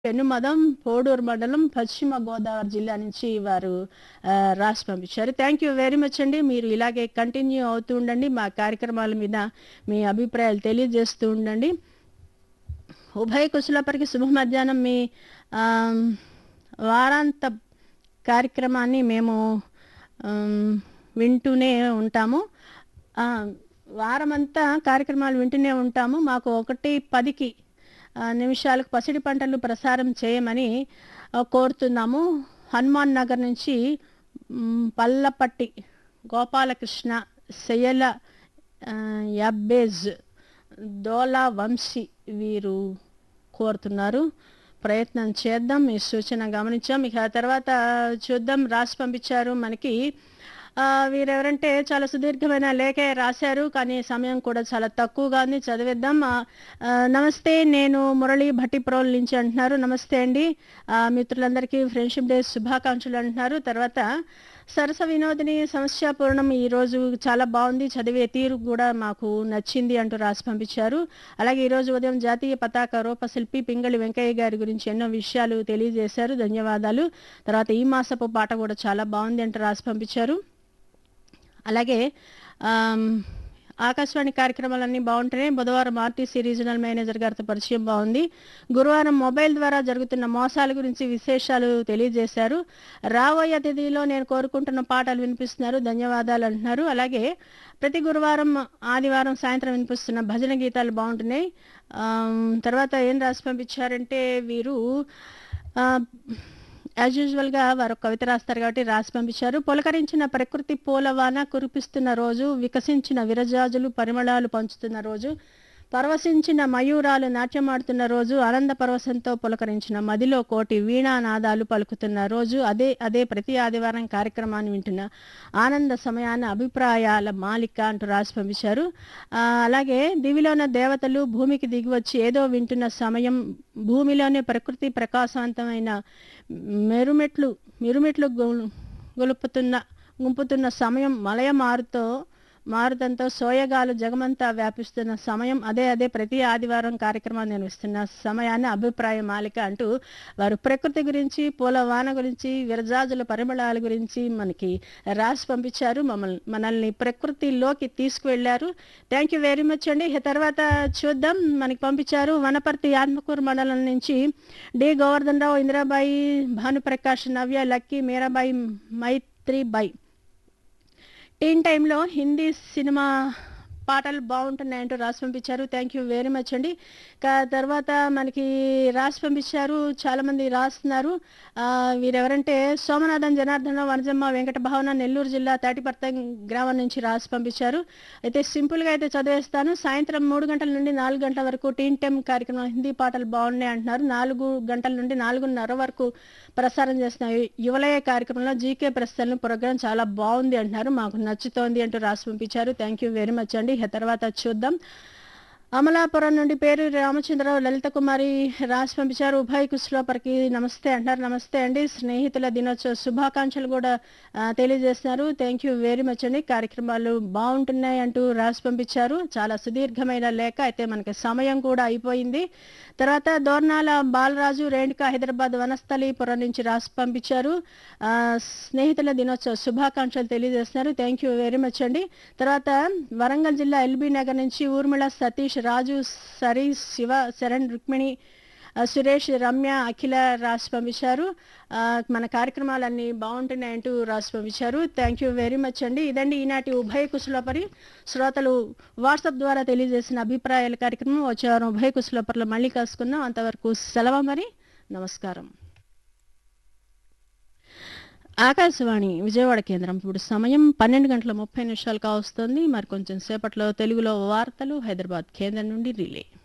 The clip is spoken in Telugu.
పెనుమదం పోడూరు మండలం పశ్చిమ గోదావరి జిల్లా నుంచి వారు ఆ, రాసి పంపించారు థ్యాంక్ యూ వెరీ మచ్ అండి మీరు ఇలాగే కంటిన్యూ అవుతూ ఉండండి మా కార్యక్రమాల మీద మీ అభిప్రాయాలు తెలియజేస్తూ ఉండండి ఉభయ కుశలపరికి శుభ మధ్యాహ్నం మీ ఆ, వారాంత కార్యక్రమాన్ని మేము ఆమ్, వింటూనే ఉంటాము ఆ, వారమంతా కార్యక్రమాలు వింటూనే ఉంటాము మాకు ఒకటి పదికి ఆ, నిమిషాలకు పసిడి పంటలు ప్రసారం చేయమని ఆ, కోరుతున్నాము హనుమాన్ నగర్ నుంచి మ్, పల్లపట్టి గోపాలకృష్ణ శయల ఆ, యబ్బేజ్ దోలా వంశీ వీరు కోరుతున్నారు ప్రయత్నం చేద్దాం మీ సూచన గమనించాం ఇక ఆ తర్వాత చూద్దాం రాసి పంపించారు మనకి ఆ, వీరెవరంటే చాలా సుదీర్ఘమైన లేఖ రాశారు కానీ సమయం కూడా చాలా తక్కువగా ఉంది చదివేద్దాం ఆ, ఆ, నమస్తే నేను మురళి భట్టిప్రోల్ నుంచి అంటున్నారు నమస్తే అండి ఆ, మిత్రులందరికీ ఫ్రెండ్షిప్ డే శుభాకాంక్షలు అంటున్నారు తర్వాత సరస వినోదిని సమస్య పూర్ణం ఈ రోజు చాలా బాగుంది చదివే తీరు కూడా మాకు నచ్చింది అంటూ రాసి పంపించారు అలాగే ఈ రోజు ఉదయం జాతీయ పతాక రూపశిల్పి పింగళి వెంకయ్య గారి గురించి ఎన్నో విషయాలు తెలియజేశారు ధన్యవాదాలు తర్వాత ఈ మాసపు పాట కూడా చాలా బాగుంది అంటూ రాసి పంపించారు అలాగే ఆమ్, ఆకాశవాణి కార్యక్రమాలన్నీ బాగుంటున్నాయి బుధవారం ఆర్టీసీ రీజనల్ మేనేజర్ గారితో పరిచయం బాగుంది గురువారం మొబైల్ ద్వారా జరుగుతున్న మోసాల గురించి విశేషాలు తెలియజేశారు రాబోయే అతిథిలో నేను కోరుకుంటున్న పాటలు వినిపిస్తున్నారు ధన్యవాదాలు అంటున్నారు అలాగే ప్రతి గురువారం ఆదివారం సాయంత్రం వినిపిస్తున్న భజన గీతాలు బాగుంటున్నాయి ఆమ్, తర్వాత ఏం రాసి పంపించారంటే వీరు ఆ, యాజ్ యూజువల్గా వారు ఒక కవిత రాస్తారు కాబట్టి రాసి పంపించారు పులకరించిన ప్రకృతి పూలవాన కురిపిస్తున్న రోజు వికసించిన విరజాజులు పరిమళాలు పంచుతున్న రోజు పరవశించిన మయూరాలు నాట్యమాడుతున్న రోజు ఆనంద పరవశంతో పులకరించిన మదిలో కోటి వీణానాదాలు పలుకుతున్న రోజు అదే అదే ప్రతి ఆదివారం కార్యక్రమాన్ని వింటున్న ఆనంద సమయాన అభిప్రాయాల మాలిక అంటూ రాసి పంపించారు ఆ, అలాగే దివిలోన దేవతలు భూమికి దిగివచ్చి ఏదో వింటున్న సమయం భూమిలోనే ప్రకృతి ప్రకాశవంతమైన మెరుమెట్లు మిరుమెట్లు గొ- గొలుపుతున్న గుంపుతున్న సమయం మలయ మారుతో మారుతంతో సోయగాలు జగమంతా వ్యాపిస్తున్న సమయం అదే అదే ప్రతి ఆదివారం కార్యక్రమాన్ని నిర్వహిస్తున్న సమయాన్ని అభిప్రాయ మాలిక అంటూ వారు ప్రకృతి గురించి పూల వాన గురించి విరజాజుల పరిమళాల గురించి మనకి రాసి పంపించారు మమ్మల్ని మనల్ని ప్రకృతిలోకి తీసుకువెళ్ళారు థ్యాంక్ యూ వెరీ మచ్ అండి ఇక తర్వాత చూద్దాం మనకి పంపించారు వనపర్తి ఆత్మకూరు మండలం నుంచి డి గోవర్ధన్ రావు ఇందిరాబాయి భానుప్రకాష్ నవ్య లక్కీ మీరాబాయి మైత్రిబాయి టీన్ టైంలో హిందీ సినిమా పాటలు బాగుంటున్నాయంటూ రాసి పంపించారు థ్యాంక్ యూ వెరీ మచ్ అండి కా తర్వాత మనకి రాసి పంపించారు చాలా మంది రాస్తున్నారు ఆ, వీరెవరంటే సోమనాథన్ జనార్దన వనజమ్మ వెంకట భావన నెల్లూరు జిల్లా తాటిపర్త గ్రామం నుంచి రాసి పంపించారు అయితే సింపుల్గా అయితే చదివేస్తాను సాయంత్రం మూడు గంటల నుండి నాలుగు గంటల వరకు టీన్ టైం కార్యక్రమం హిందీ పాటలు బాగున్నాయి అంటున్నారు నాలుగు గంటల నుండి నాలుగున్నర వరకు ప్రసారం చేసిన యువలయ కార్యక్రమంలో జీకే ప్రశ్నలు ప్రోగ్రాం చాలా బాగుంది అంటున్నారు మాకు నచ్చుతోంది అంటూ రాసి పంపించారు థ్యాంక్ యూ వెరీ మచ్ అండి ఇక తర్వాత చూద్దాం అమలాపురం నుండి పేరు రామచంద్రరావు లలిత కుమారి రాసి పంపించారు ఉభయ కుశ్లోపరికి నమస్తే అంటారు నమస్తే అండి స్నేహితుల దినోత్సవ శుభాకాంక్షలు కూడా ఆ, తెలియజేస్తున్నారు థ్యాంక్ యూ వెరీ మచ్ అండి కార్యక్రమాలు బాగుంటున్నాయి అంటూ రాసి పంపించారు చాలా సుదీర్ఘమైన లేఖ అయితే మనకి సమయం కూడా అయిపోయింది తర్వాత దోర్నాల బాలరాజు రేణుక హైదరాబాద్ వనస్థలీపురం నుంచి రాసి పంపించారు ఆ, స్నేహితుల దినోత్సవ శుభాకాంక్షలు తెలియజేస్తున్నారు థ్యాంక్ యూ వెరీ మచ్ అండి తర్వాత వరంగల్ జిల్లా ఎల్బీ నగర్ నుంచి ఊర్మిళ సతీష్ రాజు సరీ శివ శరణ్ రుక్మిణి ఆ, సురేష్ రమ్య అఖిల రాసి పంపించారు ఆ, మన కార్యక్రమాలన్నీ బాగుంటున్నాయంటూ రాసి పంపించారు థ్యాంక్ యూ వెరీ మచ్ అండి ఇదండి ఈనాటి ఉభయ కుశలపరి శ్రోతలు వాట్సాప్ ద్వారా తెలియజేసిన అభిప్రాయాల కార్యక్రమం వచ్చే వారం ఉభయ కుశలపరిలో మళ్ళీ కలుసుకుందాం అంతవరకు సెలవు మరి నమస్కారం ఆకాశవాణి విజయవాడ కేంద్రం ఇప్పుడు సమయం పన్నెండు గంటల ముప్పై నిమిషాలు కావస్తుంది మరి కొంచెం సేపట్లో తెలుగులో వార్తలు హైదరాబాద్ కేంద్రం నుండి రిలే